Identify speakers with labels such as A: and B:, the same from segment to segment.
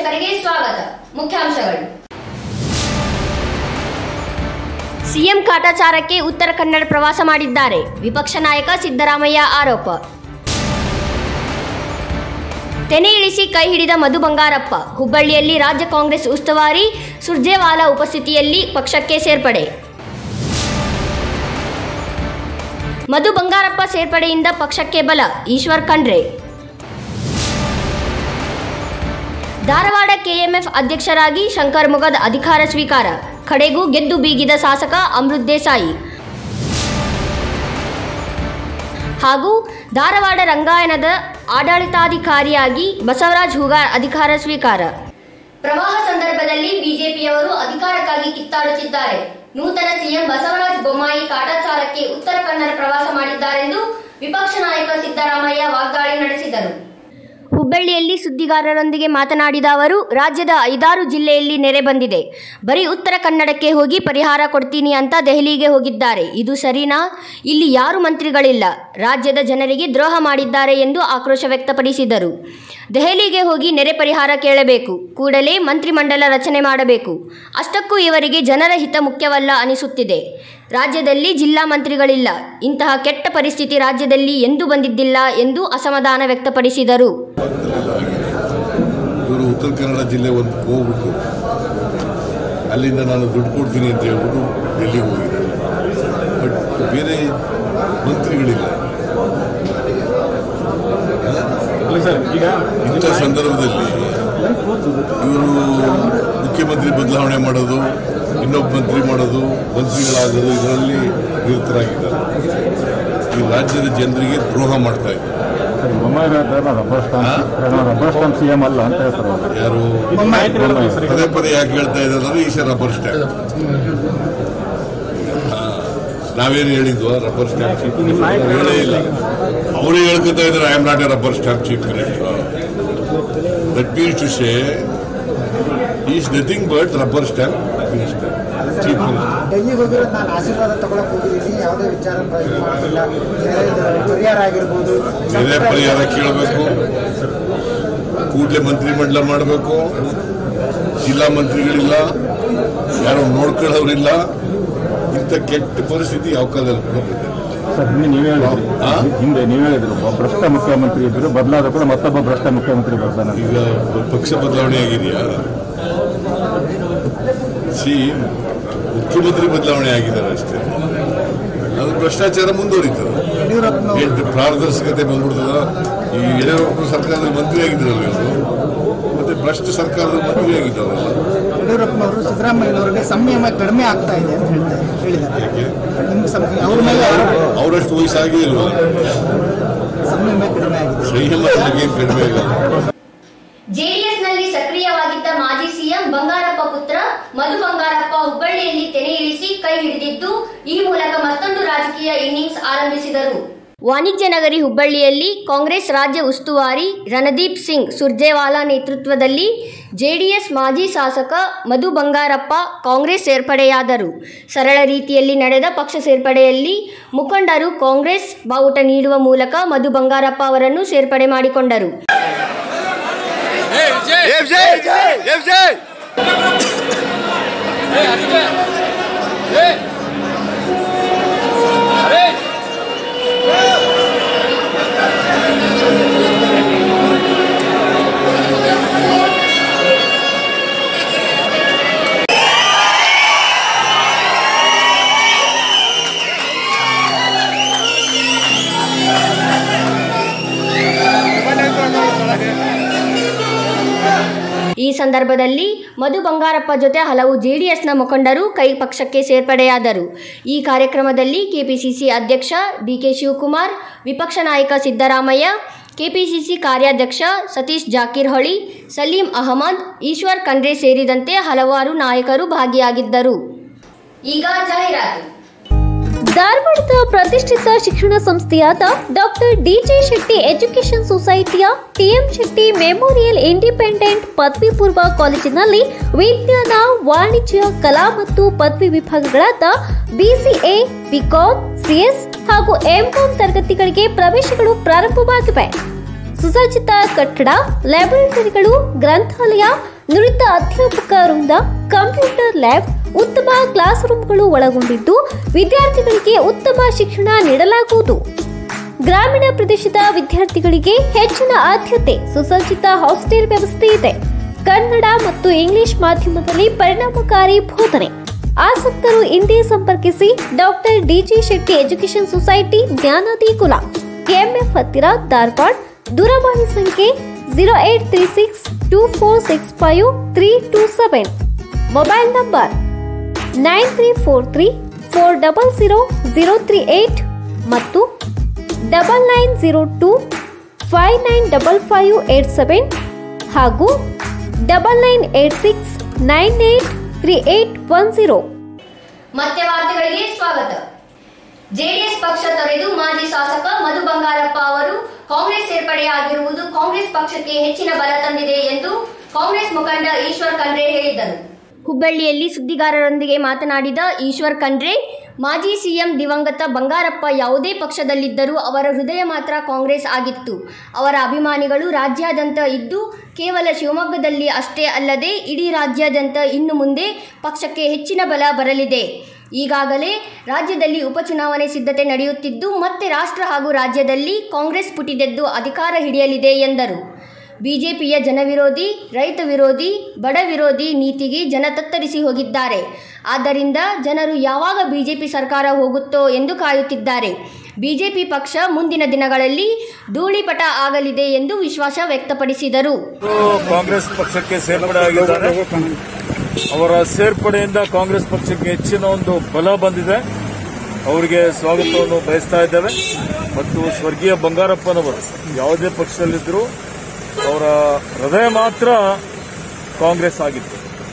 A: ವೀಕ್ಷಕರಿಗೆ ಸ್ವಾಗತ ಮುಖ್ಯಾಂಶಗಳು ಸಿಎಂ ಕಾಟಾಚಾರಕ್ಕೆ ಉತ್ತರ ಕನ್ನಡ ಪ್ರವಾಸ ಮಾಡಿದ್ದಾರೆ ವಿಪಕ್ಷ ನಾಯಕ ಸಿದ್ದರಾಮಯ್ಯ ಆರೋಪ ತೆನೆ ಇಳಿಸಿ ಕೈ ಹಿಡಿದ ಮಧು ಬಂಗಾರಪ್ಪ ಹುಬ್ಬಳ್ಳಿಯಲ್ಲಿ ರಾಜ್ಯ ಕಾಂಗ್ರೆಸ್ ಉಸ್ತುವಾರಿ ಸುರ್ಜೇವಾಲಾ ಉಪಸ್ಥಿತಿಯಲ್ಲಿ ಪಕ್ಷಕ್ಕೆ ಸೇರ್ಪಡೆ ಮಧು ಬಂಗಾರಪ್ಪ ಸೇರ್ಪಡೆಯಿಂದ ಪಕ್ಷಕ್ಕೆ ಬಲ ಈಶ್ವರ್ ಖಂಡ್ರೆ ಧಾರವಾಡ ಕೆಎಂಎಫ್ ಅಧ್ಯಕ್ಷರಾಗಿ ಶಂಕರ್ ಮುಗದ್ ಅಧಿಕಾರ ಸ್ವೀಕಾರ ಕಡೆಗೂ ಗೆದ್ದು ಬೀಗಿದ ಶಾಸಕ ಅಮೃತ್ ದೇಸಾಯಿ ಹಾಗೂ ಧಾರವಾಡ ರಂಗಾಯಣದ ಆಡಳಿತಾಧಿಕಾರಿಯಾಗಿ ಬಸವರಾಜ್ ಹೂಗಾರ್ ಅಧಿಕಾರ ಸ್ವೀಕಾರ ಪ್ರವಾಹ ಸಂದರ್ಭದಲ್ಲಿ ಬಿಜೆಪಿಯವರು ಅಧಿಕಾರಕ್ಕಾಗಿ ಕಿತ್ತಾಡುತ್ತಿದ್ದಾರೆ ನೂತನ ಸಿಎಂ ಬಸವರಾಜ ಬೊಮ್ಮಾಯಿ ಕಾಟಾಚಾರಕ್ಕೆ ಉತ್ತರ ಕನ್ನಡ ಪ್ರವಾಸ ಮಾಡಿದ್ದಾರೆಂದು ವಿಪಕ್ಷ ನಾಯಕ ಸಿದ್ದರಾಮಯ್ಯ ವಾಗ್ದಾಳಿ ನಡೆಸಿದರು ಹುಬ್ಬಳ್ಳಿಯಲ್ಲಿ ಸುದ್ದಿಗಾರರೊಂದಿಗೆ ಮಾತನಾಡಿದ ಅವರು ರಾಜ್ಯದ ಐದಾರು ಜಿಲ್ಲೆಯಲ್ಲಿ ನೆರೆ ಬಂದಿದೆ ಬರೀ ಉತ್ತರ ಕನ್ನಡಕ್ಕೆ ಹೋಗಿ ಪರಿಹಾರ ಕೊಡ್ತೀನಿ ಅಂತ ದೆಹಲಿಗೆ ಹೋಗಿದ್ದಾರೆ ಇದು ಸರಿನಾ ಇಲ್ಲಿ ಯಾರು ಮಂತ್ರಿಗಳಿಲ್ಲ ರಾಜ್ಯದ ಜನರಿಗೆ ದ್ರೋಹ ಮಾಡಿದ್ದಾರೆ ಎಂದು ಆಕ್ರೋಶ ವ್ಯಕ್ತಪಡಿಸಿದರು ದೆಹಲಿಗೆ ಹೋಗಿ ನೆರೆ ಪರಿಹಾರ ಕೇಳಬೇಕು ಕೂಡಲೇ ಮಂತ್ರಿಮಂಡಲ ರಚನೆ ಮಾಡಬೇಕು ಅಷ್ಟಕ್ಕೂ ಇವರಿಗೆ ಜನರ ಹಿತ ಮುಖ್ಯವಲ್ಲ ಅನಿಸುತ್ತಿದೆ ರಾಜ್ಯದಲ್ಲಿ ಜಿಲ್ಲಾ ಮಂತ್ರಿಗಳಿಲ್ಲ ಇಂತಹ ಕೆಟ್ಟ ಪರಿಸ್ಥಿತಿ ರಾಜ್ಯದಲ್ಲಿ ಎಂದೂ ಬಂದಿದ್ದಿಲ್ಲ ಎಂದು ಅಸಮಾಧಾನ ವ್ಯಕ್ತಪಡಿಸಿದರು
B: ಇವರು ಉತ್ತರ ಕನ್ನಡ ಜಿಲ್ಲೆ ಒಂದು ಹೋಗ್ಬಿಟ್ಟು ಅಲ್ಲಿಂದ ನಾನು ದುಡ್ಡು ಕೊಡ್ತೀನಿ ಅಂತ ಹೇಳ್ಬಿಟ್ಟು ಡೆಲ್ಲಿಗೆ ಹೋಗಿದ್ದಾರೆ ಬಟ್ ಬೇರೆ ಮಂತ್ರಿಗಳಿಲ್ಲ ಇಂಥ ಸಂದರ್ಭದಲ್ಲಿ ಇವರು ಮುಖ್ಯಮಂತ್ರಿ ಬದಲಾವಣೆ ಮಾಡೋದು ಇನ್ನೊಬ್ಬ ಮಂತ್ರಿ ಮಾಡೋದು ಮಂತ್ರಿಗಳಾಗೋದು ಇದರಲ್ಲಿ ನಿರತರಾಗಿದ್ದಾರೆ ಈ ರಾಜ್ಯದ ಜನರಿಗೆ ದ್ರೋಹ ಮಾಡ್ತಾ ಇದ್ದಾರೆ
C: Bommai rubber stamp rubber stamp CM ಅಲ್ಲ ಅಂತ ಹೇಳ್ತಾರೆ ಅವ್ರು.
B: ಯಾರು
C: ಬೊಮ್ಮಾಯಿ.
B: ಪದೇ ಪದೇ ಯಾಕೆ ಹೇಳ್ತಾ ಇದ್ದಾರೆ ಈ ಸರ್ ರಬ್ಬರ್ ಸ್ಟ್ಯಾಂಪ್ ನಾವೇನು ಹೇಳಿದ್ವಾ ರಬ್ಬರ್ ಸ್ಟ್ಯಾಂಪ್ ಚೀಫ್ ಹೇಳೇ ಇಲ್ಲ ಅವರೇ ಹೇಳ್ಕೊತಾ ಇದ್ದಾರೆ I am not a rubber stamp chief minister that means to say is nothing but rubber stamp minister chief minister
D: ಡೆಲ್ಲಿಗೆ ಹೋಗಿರೋದು ನಾನು ಆಶೀರ್ವಾದ ತಗೊಳಕ್ ಹೋಗಿದ್ದೀನಿ ಯಾವುದೇ ವಿಚಾರ ಇದು ಮಾಡಿಲ್ಲ ಬೇರೆ ಪರಿಹಾರ ಆಗಿರ್ಬೋದು
B: ಬೇರೆ ಪರಿಹಾರ ಕೇಳಬೇಕು ಕೂಡಲೇ ಮಂತ್ರಿಮಂಡಲ ಮಾಡಬೇಕು ಜಿಲ್ಲಾ ಮಂತ್ರಿಗಳಿಲ್ಲ ಯಾರು ನೋಡ್ಕೊಳ್ಳೋರಿಲ್ಲ ಇಂಥ ಕೆಟ್ಟ ಪರಿಸ್ಥಿತಿ ಯಾವ ಕಾಲದಲ್ಲಿ ಕೂಡ ಬಂದಿಲ್ಲ
C: ಸರ್ ಹಿಂದೆ ನೀವೇ ಹೇಳಿದ್ರಿ
B: ಹಾ?
C: ಹಿಂದೆ ನೀವೇ ಹೇಳಿದ್ರು ಒಬ್ಬ ಭ್ರಷ್ಟ ಮುಖ್ಯಮಂತ್ರಿ ಇದ್ರು ಬದಲಾದ ಕೂಡ ಮತ್ತೊಬ್ಬ ಭ್ರಷ್ಟ ಮುಖ್ಯಮಂತ್ರಿ ಬರ್ತಾನೆ
B: ಈಗ ಪಕ್ಷ ಬದಲಾವಣೆ ಆಗಿದೆಯಾ ಸಿ ಮುಖ್ಯಮಂತ್ರಿ ಬದಲಾವಣೆ ಆಗಿದ್ದಾರೆ ಅಷ್ಟೇ ಅದು ಭ್ರಷ್ಟಾಚಾರ ಮುಂದುವರಿತದೆ
D: ಯಡಿಯೂರಪ್ಪನವರು
B: ಎಂಟು ಪಾರದರ್ಶಕತೆ ಬಂದ್ಬಿಡ್ತದ ಈ ಯಡಿಯೂರಪ್ಪ ಸರ್ಕಾರದಲ್ಲಿ ಮಂತ್ರಿ ಆಗಿದ್ರಲ್ಲ ಇವರು ಮತ್ತೆ ಭ್ರಷ್ಟ ಸರ್ಕಾರದಲ್ಲಿ ಮಂತ್ರಿ ಆಗಿದ್ದಾರಲ್ಲ
D: ಯಡಿಯೂರಪ್ಪನವರು ಸಿದ್ದರಾಮಯ್ಯನವರಿಗೆ ಸಂಯಮ ಕಡಿಮೆ ಆಗ್ತಾ ಇದೆ ಅಂತ ಹೇಳ್ತಾರೆ ಹೇಳಿದ್ದಾರೆ
B: ಯಾಕೆ
D: ನಿಮ್ಗೆ ಸಂ- ಅವ್ರ ಮೇಲೆ ಆರೋಪ
B: ಅವರಷ್ಟು ವಯಸ್ಸಾಗೇ ಇಲ್ವಾ
D: ಸಂಯಮ ಕಡಿಮೆ ಆಗಿದೆ
B: ಸಂಯಮ ನಮಗೆ ಕಡಿಮೆ ಆಗಲ್ಲ
A: ಜೆಡಿಎಸ್ನಲ್ಲಿ ಸಕ್ರಿಯವಾಗಿದ್ದ ಮಾಜಿ ಸಿಎಂ ಬಂಗಾರಪ್ಪ ಪುತ್ರ ಮಧು ಬಂಗಾರಪ್ಪ ಹುಬ್ಬಳ್ಳಿಯಲ್ಲಿ ತೆನೆ ಇಳಿಸಿ ಕೈ ಹಿಡಿದಿದ್ದು ಈ ಮೂಲಕ ಮತ್ತೊಂದು ರಾಜಕೀಯ ಇನ್ನಿಂಗ್ಸ್ ಆರಂಭಿಸಿದರು ವಾಣಿಜ್ಯ ನಗರಿ ಹುಬ್ಬಳ್ಳಿಯಲ್ಲಿ ಕಾಂಗ್ರೆಸ್ ರಾಜ್ಯ ಉಸ್ತುವಾರಿ ರಣದೀಪ್ ಸಿಂಗ್ ಸುರ್ಜೇವಾಲಾ ನೇತೃತ್ವದಲ್ಲಿ ಜೆಡಿಎಸ್ ಮಾಜಿ ಶಾಸಕ ಮಧು ಬಂಗಾರಪ್ಪ ಕಾಂಗ್ರೆಸ್ ಸೇರ್ಪಡೆಯಾದರು ಸರಳ ರೀತಿಯಲ್ಲಿ ನಡೆದ ಪಕ್ಷ ಸೇರ್ಪಡೆಯಲ್ಲಿ ಮುಖಂಡರು ಕಾಂಗ್ರೆಸ್ ಬಾವುಟ ನೀಡುವ ಮೂಲಕ ಮಧು ಬಂಗಾರಪ್ಪ ಅವರನ್ನು ಸೇರ್ಪಡೆ ಮಾಡಿಕೊಂಡರು ಈ ಸಂದರ್ಭದಲ್ಲಿ ಮಧು ಬಂಗಾರಪ್ಪ ಜೊತೆ ಹಲವು ಜೆಡಿಎಸ್ನ ಮುಖಂಡರು ಕೈ ಪಕ್ಷಕ್ಕೆ ಸೇರ್ಪಡೆಯಾದರು ಈ ಕಾರ್ಯಕ್ರಮದಲ್ಲಿ ಕೆಪಿಸಿಸಿ ಅಧ್ಯಕ್ಷ ಡಿಕೆ ಶಿವಕುಮಾರ್ ವಿಪಕ್ಷ ನಾಯಕ ಸಿದ್ದರಾಮಯ್ಯ ಕೆಪಿಸಿಸಿ ಕಾರ್ಯಾಧ್ಯಕ್ಷ ಸತೀಶ್ ಜಾಕಿರ್ಹೊಳಿ ಸಲೀಂ ಅಹಮದ್ ಈಶ್ವರ್ ಖಂಡ್ರೆ ಸೇರಿದಂತೆ ಹಲವಾರು ನಾಯಕರು ಭಾಗಿಯಾಗಿದ್ದರು ಈಗ ಜಾಹೀರಾತು
E: ಧಾರವಾಡದ ಪ್ರತಿಷ್ಠಿತ ಶಿಕ್ಷಣ ಸಂಸ್ಥೆಯಾದ ಡಾಕ್ಟರ್ ಡಿಜೆ ಶೆಟ್ಟಿ ಎಜುಕೇಷನ್ ಸೊಸೈಟಿಯ ಟಿಎಂ ಶೆಟ್ಟಿ ಮೆಮೋರಿಯಲ್ ಇಂಡಿಪೆಂಡೆಂಟ್ ಪದವಿ ಪೂರ್ವ ಕಾಲೇಜಿನಲ್ಲಿ ವಿಜ್ಞಾನ ವಾಣಿಜ್ಯ ಕಲಾ ಮತ್ತು ಪದವಿ ವಿಭಾಗಗಳಾದ ಬಿಸಿಎ ಬಿಕಾಂ ಸಿಎಸ್ ಹಾಗೂ ಎಂಕಾಂ ತರಗತಿಗಳಿಗೆ ಪ್ರವೇಶಗಳು ಪ್ರಾರಂಭವಾಗಿವೆ ಸುಸಜ್ಜಿತ ಕಟ್ಟಡ ಲ್ಯಾಬೊರೇಟರಿಗಳು ಗ್ರಂಥಾಲಯ ನುರಿತ ಅಧ್ಯಾಪಕ ವೃಂದ ಕಂಪ್ಯೂಟರ್ ಲ್ಯಾಬ್ ಉತ್ತಮ ಕ್ಲಾಸ್ ರೂಮ್ಗಳು ಒಳಗೊಂಡಿದ್ದು ವಿದ್ಯಾರ್ಥಿಗಳಿಗೆ ಉತ್ತಮ ಶಿಕ್ಷಣ ನೀಡಲಾಗುವುದು ಗ್ರಾಮೀಣ ಪ್ರದೇಶದ ವಿದ್ಯಾರ್ಥಿಗಳಿಗೆ ಹೆಚ್ಚಿನ ಆದ್ಯತೆ ಸುಸಜ್ಜಿತ ಹಾಸ್ಟೆಲ್ ವ್ಯವಸ್ಥೆ ಇದೆ ಕನ್ನಡ ಮತ್ತು ಇಂಗ್ಲಿಷ್ ಮಾಧ್ಯಮದಲ್ಲಿ ಪರಿಣಾಮಕಾರಿ ಬೋಧನೆ ಆಸಕ್ತರು ಹಿಂದೆ ಸಂಪರ್ಕಿಸಿ doctor DG Shetty education society ಜ್ಞಾನದಿ ಕುಲ ಕೆಎಂಎಫ್ ಹತ್ತಿರ ಧಾರವಾಡ ದೂರವಾಣಿ ಸಂಖ್ಯೆ zero eight three six two four six five three two seven mobile number nine three four three four double zero zero three eight ಮತ್ತು double nine zero two five nine double five eight seven ಹಾಗೂ double nine eight six nine eight three eight one zero
A: ಮತ್ತೆ ವಾರ್ತೆಗಳಿಗೆ ಸ್ವಾಗತ JDS ಪಕ್ಷ ತೊರೆದು ಮಾಜಿ ಶಾಸಕ ಮಧು ಬಂಗಾರಪ್ಪ ಅವರು ಕಾಂಗ್ರೆಸ್ ಸೇರ್ಪಡೆಯಾಗಿರುವುದು ಕಾಂಗ್ರೆಸ್ ಪಕ್ಷಕ್ಕೆ ಹೆಚ್ಚಿನ ಬಲ ತಂದಿದೆ ಎಂದು ಕಾಂಗ್ರೆಸ್ ಮುಖಂಡ ಈಶ್ವರ್ ಖಂಡ್ರೆ ಹೇಳಿದ್ದರು ಹುಬ್ಬಳ್ಳಿಯಲ್ಲಿ ಸುದ್ದಿಗಾರರೊಂದಿಗೆ ಮಾತನಾಡಿದ ಈಶ್ವರ್ ಖಂಡ್ರೆ ಮಾಜಿ ಸಿಎಂ ದಿವಂಗತ ಬಂಗಾರಪ್ಪ ಯಾವುದೇ ಪಕ್ಷದಲ್ಲಿದ್ದರೂ ಅವರ ಹೃದಯ ಮಾತ್ರ ಕಾಂಗ್ರೆಸ್ ಆಗಿತ್ತು ಅವರ ಅಭಿಮಾನಿಗಳು ರಾಜ್ಯಾದ್ಯಂತ ಇದ್ದು ಕೇವಲ ಶಿವಮೊಗ್ಗದಲ್ಲಿ ಅಷ್ಟೇ ಅಲ್ಲದೆ ಇಡೀ ರಾಜ್ಯಾದ್ಯಂತ ಇನ್ನು ಮುಂದೆ ಪಕ್ಷಕ್ಕೆ ಹೆಚ್ಚಿನ ಬಲ ಬರಲಿದೆ ಈಗಾಗಲೇ ರಾಜ್ಯದಲ್ಲಿ ಉಪಚುನಾವಣೆ ಸಿದ್ಧತೆ ನಡೆಯುತ್ತಿದ್ದು ಮತ್ತೆ ರಾಷ್ಟ್ರ ಹಾಗೂ ರಾಜ್ಯದಲ್ಲಿ ಕಾಂಗ್ರೆಸ್ ಪುಟಿದೆದ್ದು ಅಧಿಕಾರ ಹಿಡಿಯಲಿದೆ ಎಂದರು ಬಿಜೆಪಿಯ ಜನವಿರೋಧಿ ರೈತ ವಿರೋಧಿ ಬಡ ವಿರೋಧಿ ನೀತಿಗೆ ಜನ ತತ್ತರಿಸಿ ಹೋಗಿದ್ದಾರೆ ಆದ್ದರಿಂದ ಜನರು ಯಾವಾಗ ಬಿಜೆಪಿ ಸರ್ಕಾರ ಹೋಗುತ್ತೋ ಎಂದು ಕಾಯುತ್ತಿದ್ದಾರೆ ಬಿಜೆಪಿ ಪಕ್ಷ ಮುಂದಿನ ದಿನಗಳಲ್ಲಿ ಧೂಳಿಪಟ ಆಗಲಿದೆ ಎಂದು ವಿಶ್ವಾಸ ವ್ಯಕ್ತಪಡಿಸಿದರು
F: ಅವರು ಕಾಂಗ್ರೆಸ್ ಪಕ್ಷಕ್ಕೆ ಸೇರ್ಪಡೆ ಆಗಿದ್ದಾರೆ ಅವರ ಸೇರ್ಪಡೆಯಿಂದ ಕಾಂಗ್ರೆಸ್ ಪಕ್ಷಕ್ಕೆ ಹೆಚ್ಚಿನ ಒಂದು ಬಲ ಬಂದಿದೆ ಅವರಿಗೆ ಸ್ವಾಗತವನ್ನು ಬಯಸ್ತಾ ಇದ್ದೇವೆ ಮತ್ತು ಸ್ವರ್ಗೀಯ ಬಂಗಾರಪ್ಪನವರು ಯಾವುದೇ ಪಕ್ಷದಲ್ಲಿದ್ದರೂ ಅವರ ಹೃದಯ ಮಾತ್ರ ಕಾಂಗ್ರೆಸ್ ಆಗಿತ್ತು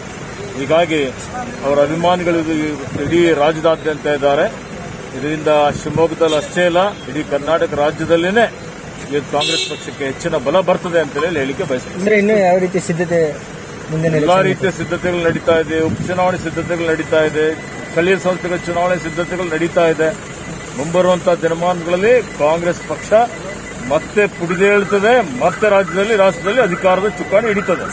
F: ಹೀಗಾಗಿ ಅವರ ಅಭಿಮಾನಿಗಳು ಇದು- ಇಡೀ ರಾಜ್ಯದಾದ್ಯಂತ ಇದ್ದಾರೆ ಇದರಿಂದ ಶಿವಮೊಗ್ಗದಲ್ಲಿ ಅಷ್ಟೇ ಇಲ್ಲ ಇಡೀ ಕರ್ನಾಟಕ ರಾಜ್ಯದಲ್ಲಿನೇ ಇವತ್ತು ಕಾಂಗ್ರೆಸ್ ಪಕ್ಷಕ್ಕೆ ಹೆಚ್ಚಿನ ಬಲ ಬರ್ತದೆ ಅಂತ ಹೇಳಿ ಹೇಳಿಕೆ ಬಯಸ್ತೀನಿ
D: ಅಂದ್ರೆ ಇನ್ನು ಯಾವ ರೀತಿ ಸಿದ್ಧತೆ ಮುಂದಿನ
F: ಎಲ್ಲಾ ರೀತಿಯ ಸಿದ್ಧತೆಗಳು ನಡೀತಾ ಇದೆ ಉಪಚುನಾವಣೆ ಸಿದ್ಧತೆಗಳು ನಡೀತಾ ಇದೆ ಸ್ಥಳೀಯ ಸಂಸ್ಥೆಗಳ ಚುನಾವಣೆ ಸಿದ್ಧತೆಗಳು ನಡೀತಾ ಇದೆ ಮುಂಬರುವಂತಹ ದಿನಮಾನಗಳಲ್ಲಿ ಕಾಂಗ್ರೆಸ್ ಪಕ್ಷ ಮತ್ತೆ ಪುಡಿದೇಳ್ತದೆ ಮತ್ತೆ ರಾಜ್ಯದಲ್ಲಿ ರಾಷ್ಟ್ರದಲ್ಲಿ ಅಧಿಕಾರದ ಚುಕ್ಕಾಣಿ ಹಿಡಿತದೆ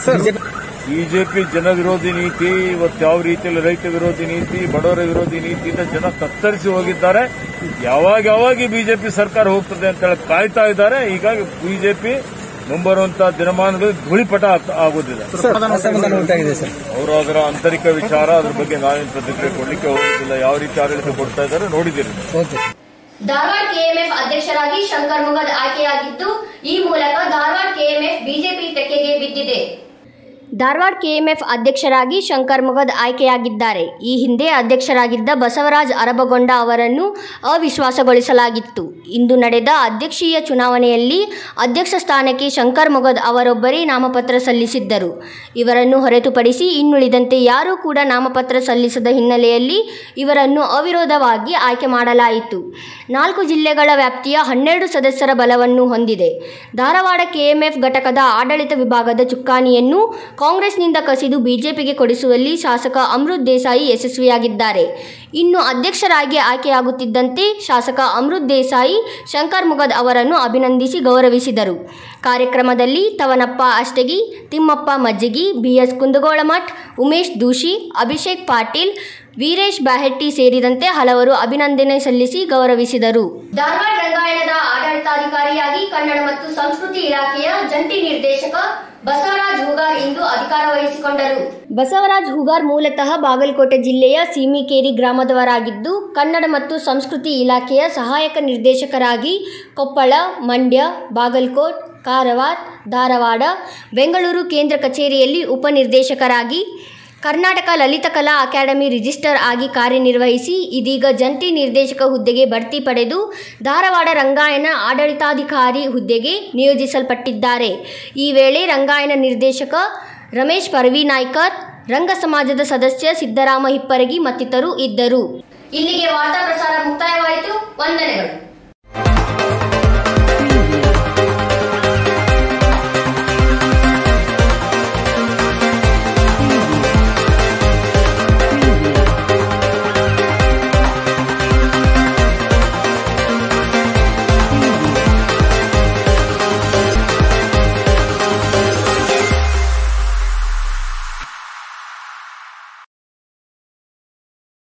F: ಬಿಜೆಪಿ ಜನ ವಿರೋಧಿ ನೀತಿ ಇವತ್ತು ಯಾವ ರೀತಿಯಲ್ಲಿ ರೈತ ವಿರೋಧಿ ನೀತಿ ಬಡವರ ವಿರೋಧಿ ನೀತಿಯಿಂದ ಜನ ತತ್ತರಿಸಿ ಹೋಗಿದ್ದಾರೆ ಯಾವಾಗ ಯಾವಾಗ ಈ ಬಿಜೆಪಿ ಸರ್ಕಾರ ಹೋಗ್ತದೆ ಅಂತ ಹೇಳಿ ಕಾಯ್ತಾ ಇದ್ದಾರೆ ಹೀಗಾಗಿ ಬಿಜೆಪಿ ಮುಂಬರುವಂತಹ ದಿನಮಾನಗಳಲ್ಲಿ ಧೂಳಿಪಟ ಆಗ್- ಆಗೋದಿದೆ
D: ಅಸಮಾಧಾನ ಉಂಟಾಗಿದೆ ಸರ್
F: ಅವರು ಅದರ ಆಂತರಿಕ ವಿಚಾರ ಅದ್ರ ಬಗ್ಗೆ ನಾವೇನು ಪ್ರತಿಕ್ರಿಯೆ ಕೊಡ್ಲಿಕ್ಕೆ ಹೋಗುದಿಲ್ಲ ಯಾವ ರೀತಿ ಆಡಳಿತ ಕೊಡ್ತಾ ಇದ್ದಾರೆ ನೋಡಿದ್ದೀರಿ
D: ಓಕೆ
A: ಧಾರವಾಡ ಕೆಎಂಎಫ್ ಅಧ್ಯಕ್ಷರಾಗಿ ಶಂಕರ್ ಮುಗದ್ ಆಯ್ಕೆಯಾಗಿದ್ದು ಈ ಮೂಲಕ ಧಾರವಾಡ ಕೆಎಂಎಫ್ ಬಿಜೆಪಿ ತೆಕ್ಕೆಗೆ ಬಿದ್ದಿದೆ ಧಾರವಾಡ ಕೆಎಂಎಫ್ ಅಧ್ಯಕ್ಷರಾಗಿ ಶಂಕರ್ ಮುಗದ್ ಆಯ್ಕೆಯಾಗಿದ್ದಾರೆ ಈ ಹಿಂದೆ ಅಧ್ಯಕ್ಷರಾಗಿದ್ದ ಬಸವರಾಜ್ ಅರಬಗೊಂಡ ಅವರನ್ನು ಅವಿಶ್ವಾಸಗೊಳಿಸಲಾಗಿತ್ತು ಇಂದು ನಡೆದ ಅಧ್ಯಕ್ಷೀಯ ಚುನಾವಣೆಯಲ್ಲಿ ಅಧ್ಯಕ್ಷ ಸ್ಥಾನಕ್ಕೆ ಶಂಕರ್ ಮುಗದ್ ಅವರೊಬ್ಬರೇ ನಾಮಪತ್ರ ಸಲ್ಲಿಸಿದ್ದರು ಇವರನ್ನು ಹೊರತುಪಡಿಸಿ ಇನ್ನುಳಿದಂತೆ ಯಾರೂ ಕೂಡ ನಾಮಪತ್ರ ಸಲ್ಲಿಸದ ಹಿನ್ನೆಲೆಯಲ್ಲಿ ಇವರನ್ನು ಅವಿರೋಧವಾಗಿ ಆಯ್ಕೆ ಮಾಡಲಾಯಿತು ನಾಲ್ಕು ಜಿಲ್ಲೆಗಳ ವ್ಯಾಪ್ತಿಯ ಹನ್ನೆರಡು ಸದಸ್ಯರ ಬಲವನ್ನು ಹೊಂದಿದೆ ಧಾರವಾಡ ಕೆಎಂಎಫ್ ಘಟಕದ ಆಡಳಿತ ವಿಭಾಗದ ಚುಕ್ಕಾಣಿಯನ್ನು ಕಾಂಗ್ರೆಸ್ನಿಂದ ಕಸಿದು ಬಿಜೆಪಿಗೆ ಕೊಡಿಸುವಲ್ಲಿ ಶಾಸಕ ಅಮೃತ್ ದೇಸಾಯಿ ಯಶಸ್ವಿಯಾಗಿದ್ದಾರೆ ಇನ್ನು ಅಧ್ಯಕ್ಷರಾಗಿ ಆಯ್ಕೆಯಾಗುತ್ತಿದ್ದಂತೆ ಶಾಸಕ ಅಮೃತ್ ದೇಸಾಯಿ ಶಂಕರ್ ಮುಗದ್ ಅವರನ್ನು ಅಭಿನಂದಿಸಿ ಗೌರವಿಸಿದರು ಕಾರ್ಯಕ್ರಮದಲ್ಲಿ ತವನಪ್ಪ ಅಷ್ಟಗಿ ತಿಮ್ಮಪ್ಪ ಮಜ್ಜಿಗಿ ಬಿಎಸ್ ಕುಂದಗೋಳಮಠ್ ಉಮೇಶ್ ದೂಷಿ ಅಭಿಷೇಕ್ ಪಾಟೀಲ್ ವೀರೇಶ್ ಬ್ಯಾಹೆಟ್ಟಿ ಸೇರಿದಂತೆ ಹಲವರು ಅಭಿನಂದನೆ ಸಲ್ಲಿಸಿ ಗೌರವಿಸಿದರು ಧಾರವಾಡ ರಂಗಾಯಣದ ಆಡಳಿತಾಧಿಕಾರಿಯಾಗಿ ಕನ್ನಡ ಮತ್ತು ಸಂಸ್ಕೃತಿ ಇಲಾಖೆಯ ಜಂಟಿ ನಿರ್ದೇಶಕ ಬಸವರಾಜ್ ಹೂಗಾರ್ ಇಂದು ಅಧಿಕಾರ ವಹಿಸಿಕೊಂಡರು ಬಸವರಾಜ್ ಹೂಗಾರ್ ಮೂಲತಃ ಬಾಗಲಕೋಟೆ ಜಿಲ್ಲೆಯ ಸೀಮಿಕೇರಿ ಗ್ರಾಮದವರಾಗಿದ್ದು ಕನ್ನಡ ಮತ್ತು ಸಂಸ್ಕೃತಿ ಇಲಾಖೆಯ ಸಹಾಯಕ ನಿರ್ದೇಶಕರಾಗಿ ಕೊಪ್ಪಳ ಮಂಡ್ಯ ಬಾಗಲಕೋಟ್ ಕಾರವಾರ ಧಾರವಾಡ ಬೆಂಗಳೂರು ಕೇಂದ್ರ ಕಚೇರಿಯಲ್ಲಿ ಉಪನಿರ್ದೇಶಕರಾಗಿ ಕರ್ನಾಟಕ ಲಲಿತಕಲಾ ಅಕಾಡೆಮಿ ರಿಜಿಸ್ಟರ್ ಆಗಿ ಕಾರ್ಯನಿರ್ವಹಿಸಿ ಇದೀಗ ಜಂಟಿ ನಿರ್ದೇಶಕ ಹುದ್ದೆಗೆ ಬಡ್ತಿ ಪಡೆದು ಧಾರವಾಡ ರಂಗಾಯಣ ಆಡಳಿತಾಧಿಕಾರಿ ಹುದ್ದೆಗೆ ನಿಯೋಜಿಸಲ್ಪಟ್ಟಿದ್ದಾರೆ ಈ ವೇಳೆ ರಂಗಾಯಣ ನಿರ್ದೇಶಕ ರಮೇಶ್ ಪರ್ವಿನಾಯ್ಕರ್ ರಂಗ ಸಮಾಜದ ಸದಸ್ಯ ಸಿದ್ದರಾಮ ಹಿಪ್ಪರಗಿ ಮತ್ತಿತರರು ಇದ್ದರು ಇಲ್ಲಿಗೆ ವಾರ್ತಾ ಪ್ರಸಾರ ಮುಕ್ತಾಯವಾಯಿತು ವಂದನೆಗಳು